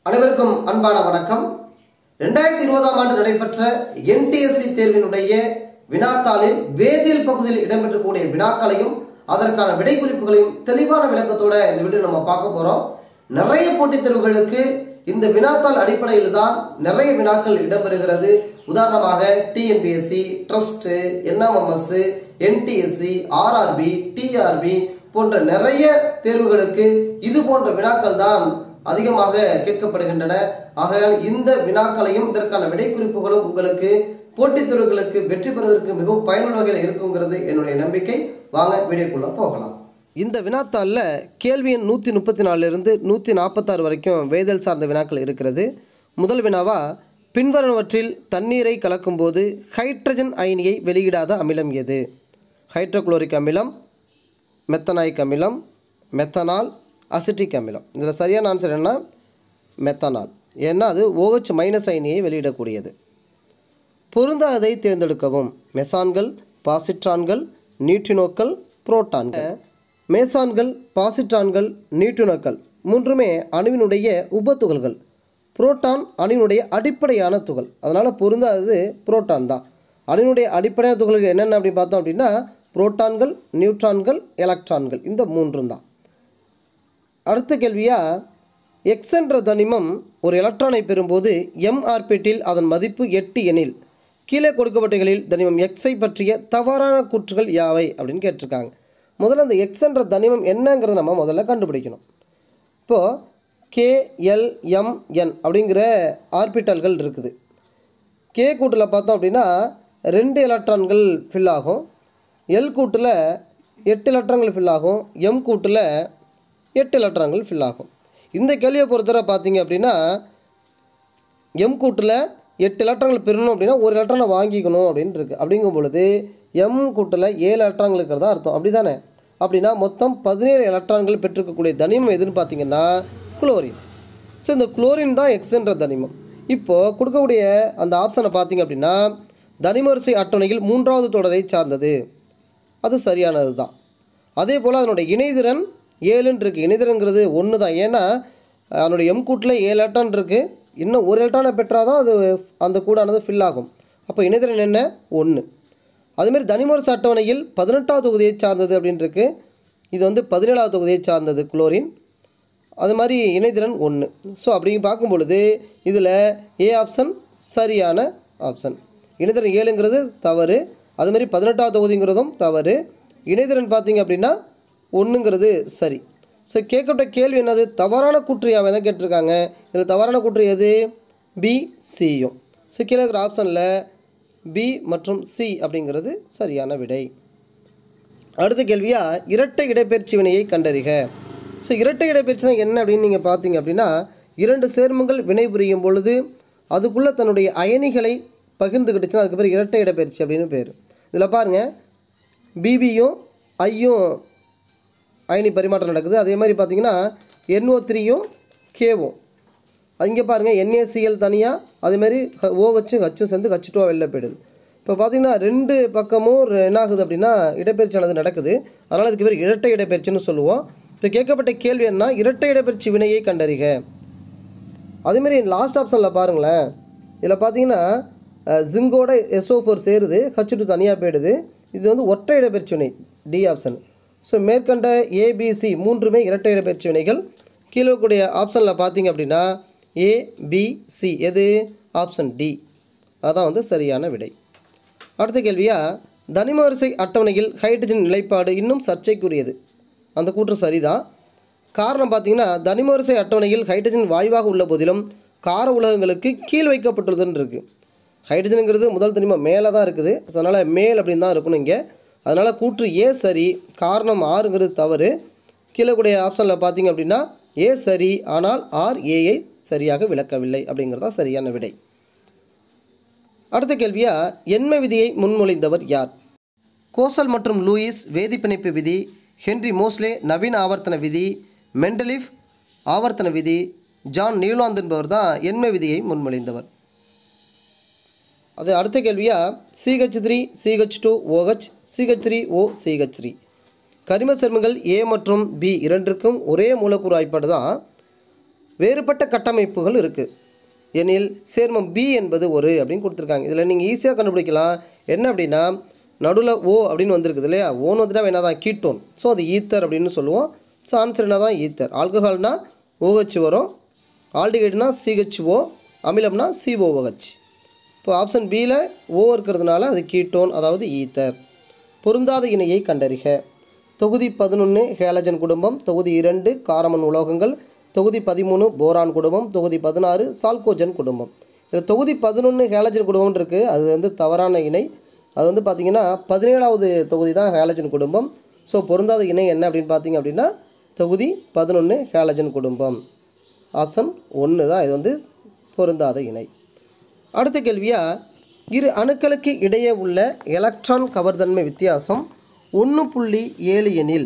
அனைவருக்கும் அன்பான வணக்கம் ரெண்டாயிரத்தி இருபதாம் ஆண்டு நடைபெற்ற என்டிஎஸ்சி தேர்வினுடைய வினாத்தாளில் வேதியியல் பகுதியில் இடம்பெற்றக்கூடிய வினாக்களையும் அதற்கான விடை குறிப்புகளையும் தெளிவான விளக்கத்தோட இந்த வீடியோ நம்ம பார்க்க போறோம் நிறைய போட்டித் தேர்வுகளுக்கு இந்த வினாத்தாள் அடிப்படையில் தான் நிறைய வினாக்கள் இடம்பெறுகிறது உதாரணமாக TNPSC trust NMMS NTSC RRB TRB போன்ற நிறைய தேர்வுகளுக்கு இது போன்ற வினாக்கள் தான் அதிகமாக கேட்கப்படுகின்றன ஆகையால் இந்த வினாக்களையும் இதற்கான விடை குறிப்புகளும் உங்களுக்கு போட்டித் தேர்வுகளுக்கு வெற்றி பெறுவதற்கு மிகவும் பயனுள்ள வகையில் இருக்குங்கிறது என்னுடைய நம்பிக்கை வாங்க வீடியோக்குள்ள போகலாம் இந்த வினாத்தாளில் கேள்வி எண் நூற்றி முப்பத்தி நாலுலேருந்து நூற்றி நாற்பத்தாறு வரைக்கும் வேதல் சார்ந்த வினாக்கள் இருக்கிறது முதல் வினாவா பின்வருவனவற்றில் தண்ணீரை கலக்கும்போது ஹைட்ரஜன் அயனியை வெளியிடாத அமிலம் எது ஹைட்ரோகுளோரிக் அமிலம் மெத்தனாயிக் அமிலம் மெத்தனால் அசிட்டிக் அமிலம் இதில் சரியான ஆன்சர் என்ன மெத்தனால் ஏன்னா அது OH மைனஸ் அயனியை வெளியிடக்கூடியது பொருந்தாததை தேர்ந்தெடுக்கவும் மெசான்கள் பாசிட்ரான்கள் நியூட்ரினோக்கள் புரோட்டான்கள் மேசான்கள் பாசிட்ரான்கள் நியூட்ரினோக்கள் மூன்றுமே அணுவினுடைய உபத்துகள்கள் புரோட்டான் அணுவினுடைய அடிப்படையான துகள் அதனால் பொருந்தாதது புரோட்டான் தான் அணுவினுடைய அடிப்படையான துகள்கள் என்னென்ன அப்படி பார்த்தோம் அப்படின்னா புரோட்டான்கள் நியூட்ரான்கள் எலக்ட்ரான்கள் இந்த மூன்றும் தான் அடுத்த கேள்வியா எக்ஸ் என்ற தனிமம் ஒரு எலக்ட்ரானை பெறும்போது எம் ஆர்பிட்டில் அதன் மதிப்பு எட்டு எனில் கீழே கொடுக்கப்பட்டகளில் தனிமம் எக்ஸை பற்றிய தவறான கூற்றுகள் யாவை அப்படின்னு கேட்டிருக்காங்க முதல்ல அந்த எக்ஸ் என்ற தனிமம் என்னங்கிறத நம்ம முதல்ல கண்டுபிடிக்கணும் இப்போது கேஎல்எம்என் அப்படிங்கிற ஆர்பிட்டல்கள் இருக்குது கே கூட்டில் பார்த்தோம் அப்படின்னா ரெண்டு எலக்ட்ரான்கள் ஃபில் ஆகும் எல் கூட்டில் எட்டு எலக்ட்ரான்கள் ஃபில் ஆகும் எம் கூட்டில் எட்டு எலக்ட்ரான்கள் ஃபில் ஆகும் இந்த கேள்வியை பொறுத்தவரை பார்த்தீங்க அப்படின்னா எம் கூட்டில் எட்டு எலக்ட்ரான்கள் பெறணும் அப்படின்னா ஒரு எலக்ட்ரானை வாங்கிக்கணும் அப்படின்னு இருக்குது அப்படிங்கும் பொழுது எம் கூட்டில் ஏழு எலக்ட்ரான்கள் இருக்கிறதா அர்த்தம் அப்படி தானே அப்படின்னா மொத்தம் பதினேழு எலக்ட்ரான்கள் பெற்றிருக்கக்கூடிய தனிமம் எதுன்னு பார்த்தீங்கன்னா குளோரின் ஸோ இந்த குளோரின் தான் எக்ஸ்ன்ற தனிமம் இப்போது கொடுக்கக்கூடிய அந்த ஆப்ஷனை பார்த்தீங்க அப்படின்னா தனிமவரிசை அட்டவணையில் மூன்றாவது தொடரை சார்ந்தது அது சரியானது தான் அதே போல் அதனுடைய இணைதிறன் ஏழுன்னு இருக்குது இணைதிறன்கிறது ஒன்று தான் ஏன்னா அதனுடைய எம் கூட்டில் ஏழு எலக்ட்ரான் இருக்குது இன்னும் ஒரு எலக்ட்ரானை பெற்றால் தான் அது அந்த கூடானது ஃபில் ஆகும் அப்போ இணைதிறன் என்ன ஒன்று அதுமாரி தனிமரசு அட்டவணையில் பதினெட்டாவது தொகுதியை சார்ந்தது அப்படின்னு இருக்கு இது வந்து பதினேழாவது தொகுதியை சார்ந்தது குளோரின் அது மாதிரி இணைதிறன் ஒன்று ஸோ அப்படி பார்க்கும் பொழுது இதில் ஏ ஆப்ஷன் சரியான ஆப்ஷன் இணைதிறன் ஏழுங்கிறது தவறு அது மாதிரி பதினெட்டாவது தொகுதிங்கிறதும் தவறு இணைதிறன் பார்த்தீங்க அப்படின்னா ஒன்றுங்கிறது சரி ஸோ கேட்கப்பட்ட கேள்வி என்னது தவறான கூற்று யாவை தான் கேட்டிருக்காங்க இதில் தவறான கூற்று எது பி சியும் ஸோ கீழே இருக்கிற ஆப்ஷனில் பி மற்றும் சி அப்படிங்கிறது சரியான விடை அடுத்த கேள்வியா இரட்டை இடப்பெயர்ச்சி வினையை கண்டறிக ஸோ இரட்டை இடப்பெயர்ச்சினா என்ன அப்படின்னு நீங்கள் பார்த்தீங்க அப்படின்னா இரண்டு சேர்மங்கள் வினை புரியும் பொழுது அதுக்குள்ளே தன்னுடைய அயனிகளை பகிர்ந்துக்கிட்டுச்சுன்னா அதுக்கு பேர் இரட்டை இடப்பெயர்ச்சி அப்படின்னு பேர் இதில் பாருங்கள் பிபியும் ஐயும் அயனி பரிமாற்றம் நடக்குது அதே மாதிரி பார்த்தீங்கன்னா என்ஓ த்ரீயும் கேவும் இங்கே பாருங்கள் என்ஏசிஎல் தனியாக அதேமாரி ஓ வச்சு ஹச்சும் சேர்ந்து ஹச் டூவாக வெளில போயிடுது இப்போ பார்த்தீங்கன்னா ரெண்டு பக்கமும் ரெ- என்ன ஆகுது அப்படின்னா இடப்பெயர்ச்சியானது நடக்குது அதனால் இதுக்கு பேர் இரட்டை இடப்பெயர்ச்சின்னு சொல்லுவோம் இப்போ கேட்கப்பட்ட கேள்வி என்ன இரட்டை இடப்பெயர்ச்சி வினையை கண்டறிக அதேமாரி லாஸ்ட் ஆப்ஷனில் பாருங்களேன் இதில் பார்த்தீங்கன்னா ஜிங்கோட எஸ்ஓ ஃபோர் சேருது ஹச் டூ தனியாக போயிடுது இது வந்து ஒற்றை இடப்பெயர்ச்சி வினை டி ஆப்ஷன் ஸோ மேற்கண்ட ஏபிசி மூன்றுமே இரட்டை இடப்பெயர்ச்சி வினைகள் கீழே இருக்கக்கூடிய ஆப்ஷனில் பார்த்தீங்க அப்படின்னா ஏபிசி எது ஆப்ஷன் டி அதான் வந்து சரியான விடை அடுத்த கேள்வியா தனிம வரிசை அட்டவணையில் ஹைட்ரஜன் நிலைப்பாடு இன்னும் சர்ச்சைக்குரியது அந்த கூற்று சரிதான் காரணம் பார்த்தீங்கன்னா தனிம வரிசை அட்டவணையில் ஹைட்ரஜன் வாயுவாக உள்ள போதிலும் கார உலகங்களுக்கு கீழ் வைக்கப்பட்டுள்ளதுன்னு இருக்குது ஹைட்ரஜனுங்கிறது முதல் தனிமம் மேலே தான் இருக்குது ஸோ அதனால் மேல் அப்படின்னு தான் இருக்கணும் இங்கே அதனால் கூற்று ஏ சரி காரணம் ஆறுங்கிறது தவறு கீழே கூடிய ஆப்ஷனில் பார்த்தீங்க அப்படின்னா ஏ சரி ஆனால் ஆர் ஏயை சரியாக விளக்கவில்லை அப்படிங்கிறது தான் சரியான விடை அடுத்த கேள்வியா எண்ம விதியை முன்மொழிந்தவர் யார் கோசல் மற்றும் லூயிஸ் வேதிப்பிணைப்பு விதி ஹென்றி மோஸ்லே நவீன ஆவர்த்தன விதி மெண்டலிஃப் ஆவர்த்தன விதி ஜான் நியூலாந்து என்பவர் தான் எண்ம விதியை முன்மொழிந்தவர் அது அடுத்த கேள்வியா CH three CH two OH CH three O CH three கரிம சேர்மங்கள் ஏ மற்றும் பி இரண்டிற்கும் ஒரே மூலக்கூறு வாய்ப்பாடு தான் வேறுபட்ட கட்டமைப்புகள் இருக்குது எனில் சேர்மம் பி என்பது ஒரு அப்படின்னு கொடுத்துருக்காங்க இதில் நீங்கள் ஈஸியாக கண்டுபிடிக்கலாம் என்ன அப்படின்னா நடுவில் ஓ அப்படின்னு வந்திருக்குது இல்லையா ஓன்னு வந்துட்டா என்ன தான் கீட்டோன் ஸோ அது ஈத்தர் அப்படின்னு சொல்லுவோம் ஸோ ஆன்சர் என்ன தான் ஈத்தர் ஆல்கஹால்னா OH வரும் ஆல்டிகைட்னா சிஹெச்ஓ அமிலம்னா சிஓஓஹெச் இப்போ ஆப்ஷன் பியில் ஓ இருக்கிறதுனால அது கீட்டோன் அதாவது ஈத்தர் பொருந்தாத இணையை கண்டறிக தொகுதி பதினொன்று ஹேலஜன் குடும்பம் தொகுதி இரண்டு காரமன் உலோகங்கள் தொகுதி பதிமூணு போரான் குடும்பம் தொகுதி பதினாறு சால்கோஜன் குடும்பம் இதில் தொகுதி பதினொன்று ஹேலஜன் குடும்பம் இருக்குது அது வந்து தவறான இணை அது வந்து பார்த்திங்கன்னா பதினேழாவது தொகுதி தான் ஹேலஜன் குடும்பம் ஸோ பொருந்தாத இணை என்ன அப்படின்னு பார்த்தீங்க அப்படின்னா தொகுதி பதினொன்று ஹேலஜன் குடும்பம் ஆப்ஷன் ஒன்று தான் இது வந்து பொருந்தாத இணை அடுத்த கேள்வியா இரு அணுக்களுக்கு இடையே உள்ள எலக்ட்ரான் கவர்தன்மை வித்தியாசம் ஒன்று புள்ளி ஏழு எனில்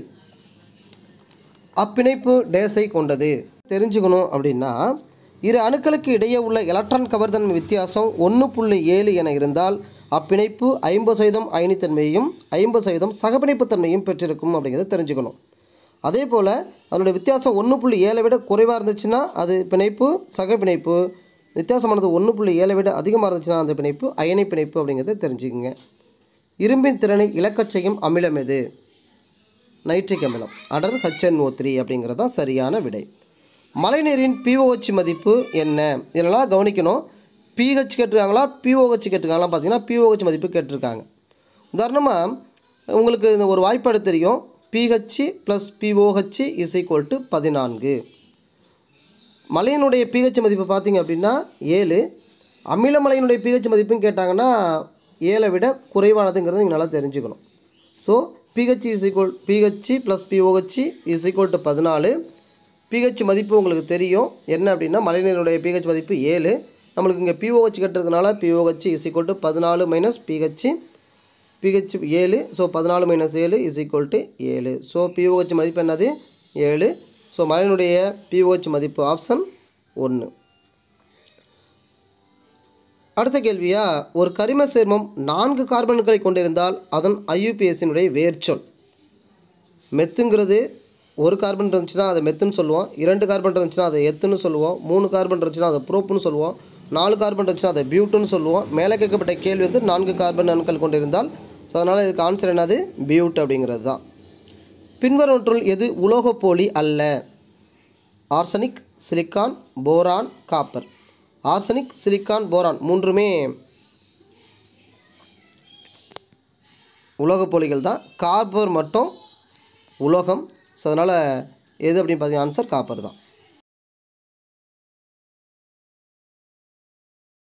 அப்பிணைப்பு டேஸை கொண்டது தெரிஞ்சுக்கணும் அப்படின்னா இரு அணுக்களுக்கு இடையே உள்ள எலக்ட்ரான் கவர்தன்மை வித்தியாசம் ஒன்று புள்ளி ஏழு என இருந்தால் அப்பிணைப்பு ஐம்பது சதவீதம் அயனித்தன்மையையும் ஐம்பது சதவீதம் சகப்பிணைப்புத்தன்மையும் பெற்றிருக்கும் அப்படிங்கிறத தெரிஞ்சுக்கணும் அதே போல் அதனுடைய வித்தியாசம் ஒன்று புள்ளி ஏழை விட குறைவாக இருந்துச்சுன்னா அது பிணைப்பு சகப்பிணைப்பு வித்தியாசமானது ஒன்று புள்ளி ஏழை விட அதிகமாக இருந்துச்சுன்னா அந்த பிணைப்பு அயனி பிணைப்பு அப்படிங்கிறத தெரிஞ்சுக்கங்க இரும்பின் திறனை இழக்கச் செய்யும் அமிலம் எது நைட்ரிக் அமிலம் அடர் HNO3 த்ரீ அப்படிங்கிறது தான் சரியான விடை மழைநீரின் பிஓஹெச் மதிப்பு என்ன இதெல்லாம் கவனிக்கணும் பிஹெச் கேட்டிருக்காங்களா பிஓஹெச் கேட்டிருக்காங்களா பார்த்தீங்கன்னா பிஓஹெச் மதிப்பு கேட்டிருக்காங்க உதாரணமாக உங்களுக்கு இந்த ஒரு வாய்ப்பாடு தெரியும் pH plus pOH is equal to பதினான்கு மலையினுடைய பிஹெச் மதிப்பு பார்த்தீங்க அப்படின்னா ஏழு அமிலமலையினுடைய பிஹெச் மதிப்பும் கேட்டாங்கன்னா ஏழை விட குறைவானதுங்கிறத நீங்கள் நல்லா தெரிஞ்சுக்கணும் so pH is equal pH plus pOH is equal to பதினாலு பிஹெச் மதிப்பு உங்களுக்கு தெரியும் என்ன அப்படின்னா மலைநீருடைய பிஹெச் மதிப்பு ஏழு நம்மளுக்கு இங்கே பிஓஹெச் கட்டுறதுனால பிஓஹெச் இஸ் ஈக்குவல் டு பதினாலு மைனஸ் பிஹெச் பிஹெச் ஏழு ஸோ பதினாலு மைனஸ் ஏழு இஸ் ஈக்குவல் டு ஏழு ஸோ பிஓஹெச் மதிப்பு என்னது ஏழு ஸோ மலையினுடைய பிஓஹெச் மதிப்பு ஆப்ஷன் ஒன்று அடுத்த கேள்வியா ஒரு கரிம சேர்மம் நான்கு கார்பன்களை கொண்டிருந்தால் அதன் ஐயூபிஎஸ்ஸினுடைய வேர்ச்சொல் மெத்துங்கிறது ஒரு கார்பன் இருந்துச்சுன்னா அதை மெத்துன்னு சொல்லுவோம் இரண்டு கார்பன் இருந்துச்சுன்னா அதை எத்துன்னு சொல்லுவோம் மூணு கார்பன் இருந்துச்சுன்னா அதை ப்ரோப்புன்னு சொல்லுவோம் நாலு கார்பன் இருந்துச்சுன்னா அதை பியூட்டுன்னு சொல்லுவோம் மேலே கேட்கப்பட்ட கேள்வி வந்து நான்கு கார்பன் அணுக்கள் கொண்டிருந்தால் ஸோ அதனால் இதுக்கு ஆன்சர் என்னது பியூட் அப்படிங்கிறது தான் பின்வருவற்றுள் எது உலோகப்போலி அல்ல arsenic silicon boron copper arsenic silicon boron மூன்றுமே உலோகப்போலிகள் தான் காப்பர் மட்டும் உலோகம் ஸோ அதனால் எது அப்படின்னு பார்த்தீங்கன்னா ஆன்சர் காப்பர் தான்